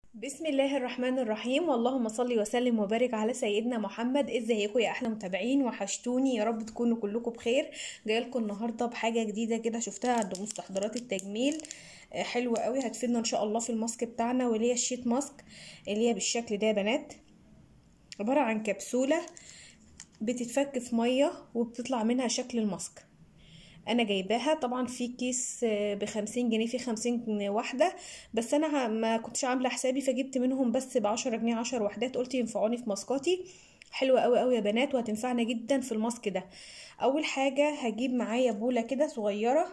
بسم الله الرحمن الرحيم اللهم صل وسلم وبارك على سيدنا محمد ازيكم يا احلى متابعين وحشتوني يا رب تكونوا كلكم بخير جايه لكم النهارده بحاجه جديده كده شفتها عند مستحضرات التجميل آه، حلوه قوي هتفيدنا ان شاء الله في الماسك بتاعنا واللي هي الشيت ماسك اللي هي بالشكل ده يا بنات عباره عن كبسوله بتتفك في ميه وبتطلع منها شكل الماسك انا جايباها طبعا في كيس بخمسين جنيه في خمسين واحده بس انا ما كنتش عامله حسابي فجبت منهم بس بعشرة جنيه عشر وحدات قلت ينفعوني في ماسكاتي حلوه قوي قوي يا بنات وهتنفعنا جدا في الماسك ده اول حاجه هجيب معايا بوله كده صغيره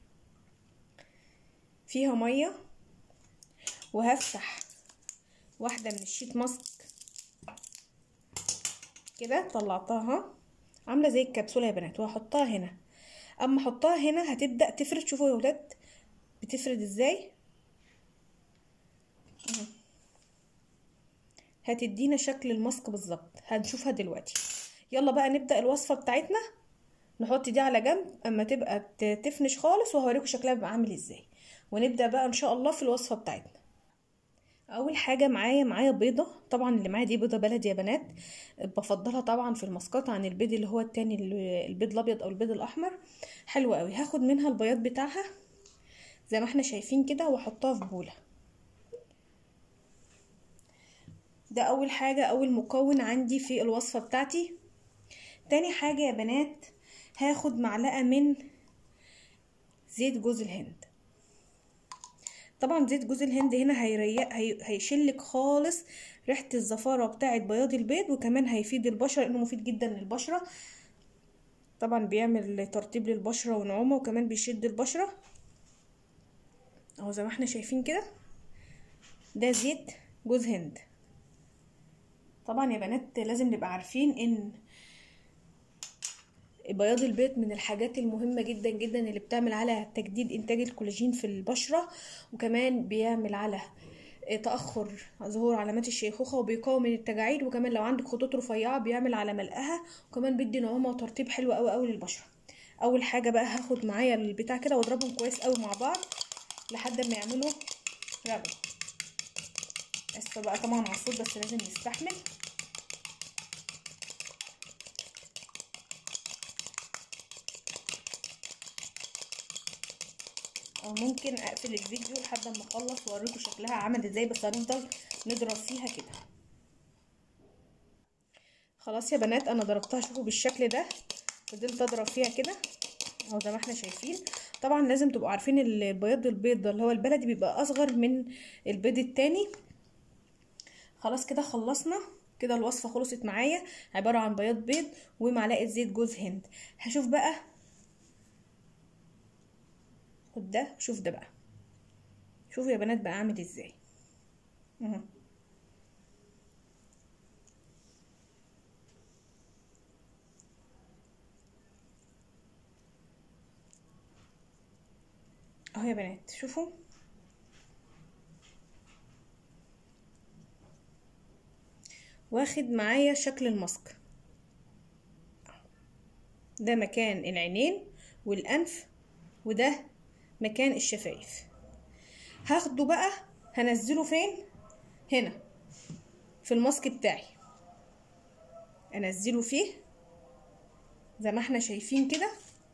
فيها ميه وهفتح واحده من الشيت ماسك كده طلعتها عامله زي الكبسوله يا بنات وهحطها هنا اما احطها هنا هتبدا تفرد شوفوا يا ولاد بتفرد ازاي هتدينا شكل الماسك بالظبط هنشوفها دلوقتي يلا بقى نبدا الوصفه بتاعتنا نحط دي على جنب اما تبقى تفنش خالص وهوريكم شكلها بيبقى عامل ازاي ونبدا بقى ان شاء الله في الوصفه بتاعتنا اول حاجه معايا معايا بيضه طبعا اللي معايا دي بيضه بلدي يا بنات بفضلها طبعا في الماسكات عن البيض اللي هو التاني البيض الابيض او البيض الاحمر حلوه قوي هاخد منها البياض بتاعها زي ما احنا شايفين كده واحطها في بوله ده اول حاجه اول مكون عندي في الوصفه بتاعتي تاني حاجه يا بنات هاخد معلقه من زيت جوز الهند طبعا زيت جوز الهند هنا هيريق هي... هيشلك خالص ريحه الزفاره بتاعه بياض البيض وكمان هيفيد البشره لانه مفيد جدا للبشره طبعا بيعمل ترطيب للبشره ونعومه وكمان بيشد البشره اهو زي ما احنا شايفين كده ده زيت جوز هند طبعا يا بنات لازم نبقى عارفين ان بياض البيض من الحاجات المهمة جدا جدا اللي بتعمل على تجديد انتاج الكولاجين في البشرة وكمان بيعمل على تأخر ظهور علامات الشيخوخة وبيقاوم من التجاعيد وكمان لو عندك خطوط رفيعة بيعمل على ملقها وكمان بيدي نعومة وترطيب حلو قوي قوي للبشرة اول حاجة بقى هاخد معايا البتاع كده واضربهم كويس قوي مع بعض لحد ما يعملوا رغوة اسفة بقى طبعا على الصوت بس لازم نستحمل او ممكن اقفل الفيديو لحد ما اخلص واوريكم شكلها عمل ازاي بس هنفضل نضرب فيها كده خلاص يا بنات انا ضربتها شوفوا بالشكل ده فضلت اضرب فيها كده اهو زي ما احنا شايفين طبعا لازم تبقوا عارفين البياض البيض ده اللي هو البلدي بيبقى اصغر من البيض التاني خلاص كده خلصنا كده الوصفه خلصت معايا عباره عن بياض بيض ومعلقه زيت جوز هند هشوف بقى خد ده شوف ده بقى شوفوا يا بنات بقى عامل ازاي اهو اهو يا بنات شوفوا واخد معايا شكل الماسك ده مكان العينين والانف وده مكان الشفايف هاخده بقى هنزله فين هنا في الماسك بتاعي انزله فيه زي ما احنا شايفين كده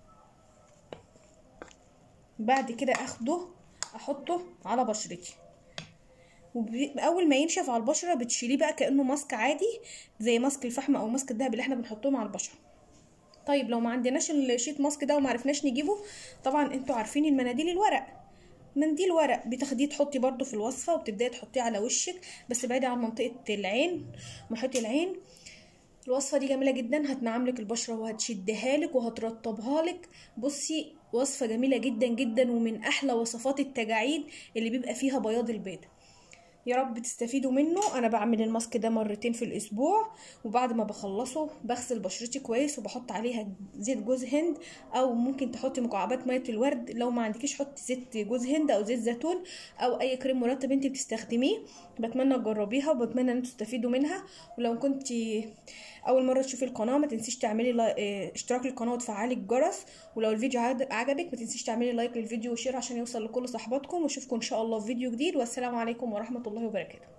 بعد كده اخده احطه على بشرتي واول ما ينشف على البشره بتشيليه بقى كانه ماسك عادي زي ماسك الفحم او ماسك الدهب اللي احنا بنحطهم على البشره طيب لو ما عندناش الشيت ماسك ده وما عرفناش نجيبه طبعا انتوا عارفين المناديل الورق منديل ورق بتاخديه تحطي برده في الوصفه وبتبداي تحطيه على وشك بس بعيدة عن منطقه العين محيط العين الوصفه دي جميله جدا هتنعملك البشره وهتشدها لك وهترطبها لك بصي وصفه جميله جدا جدا ومن احلى وصفات التجاعيد اللي بيبقى فيها بياض البيض يا رب تستفيدوا منه انا بعمل الماسك ده مرتين في الاسبوع وبعد ما بخلصه بغسل بشرتي كويس وبحط عليها زيت جوز هند او ممكن تحطي مكعبات ميه الورد لو ما عندكيش حطي زيت جوز هند او زيت زيتون او اي كريم مرطب انت بتستخدميه بتمنى تجربيها وبتمنى ان انتوا تستفيدوا منها ولو كنت اول مره تشوفي القناه ما تنسيش تعملي لا... اه... اشتراك للقناه وتفعلي الجرس ولو الفيديو عجبك ما تنسيش تعملي لايك للفيديو وشير عشان يوصل لكل صحباتكم واشوفكم ان شاء الله في فيديو جديد والسلام عليكم ورحمه الله الله وبركاته